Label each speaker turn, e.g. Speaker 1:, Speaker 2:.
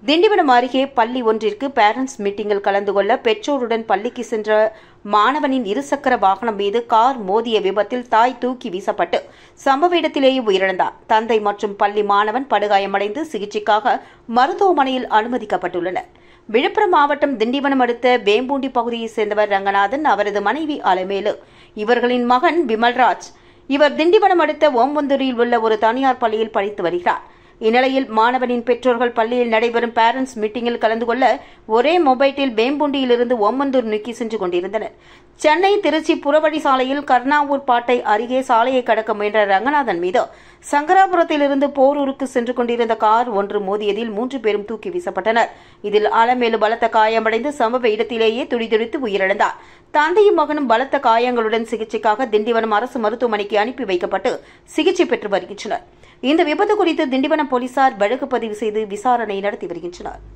Speaker 1: திண்டிவனம் அருகே பள்ளி ஒன்றிற்கு பேரண்ட்ஸ் மீட்டிங்கில் கலந்து கொள்ள பெற்றோருடன் பள்ளிக்கு சென்ற மாணவனின் இருசக்கர வாகனம் மீது கார் மோதிய விபத்தில் தாய் தூக்கி வீசப்பட்டு சம்பவ இடத்திலேயே உயிரிழந்தார் தந்தை மற்றும் பள்ளி மாணவன் படுகாயமடைந்து சிகிச்சைக்காக மருத்துவமனையில் அனுமதிக்கப்பட்டுள்ளனர் விழுப்புரம் மாவட்டம் திண்டிவனம் அடுத்த வேம்பூண்டி பகுதியைச் சேர்ந்தவர் ரங்கநாதன் அவரது மனைவி அலமேலு இவர்களின் மகன் விமல்ராஜ் இவர் திண்டிவனம் அடுத்த ஓம்பந்தூரில் உள்ள ஒரு தனியார் பள்ளியில் படித்து வருகிறார் இந்நிலையில் மாணவனின் பெற்றோர்கள் பள்ளியில் நடைபெறும் பேரண்ட்ஸ் மீட்டிங்கில் கலந்து கொள்ள ஒரே மொபைட்டில் வேம்புண்டியிலிருந்து ஓமந்தூர் நோக்கி சென்று கொண்டிருந்தனர் சென்னை திருச்சி புறவழி சாலையில் கர்ணாவூர் பாட்டை அருகே சாலையை கடக்க முயன்ற ரங்கநாதன் மீது சங்கராபுரத்திலிருந்து போரூருக்கு சென்று கொண்டிருந்த கார் ஒன்று மோதியதில் மூன்று பேரும் தூக்கி வீசப்பட்டனர் இதில் அலமேலு பலத்த காயமடைந்து சம்பவ இடத்திலேயே துடிதுடித்து உயிரிழந்தார் தந்தையும் மகனும் பலத்த காயங்களுடன் சிகிச்சைக்காக திண்டிவனம் அரசு மருத்துவமனைக்கு அனுப்பி வைக்கப்பட்டு சிகிச்சை பெற்று வருகின்றனர் இந்த விபத்து குறித்து திண்டிவனம் போலீசார் வழக்கு பதிவு செய்து விசாரணை நடத்தி வருகின்றனர்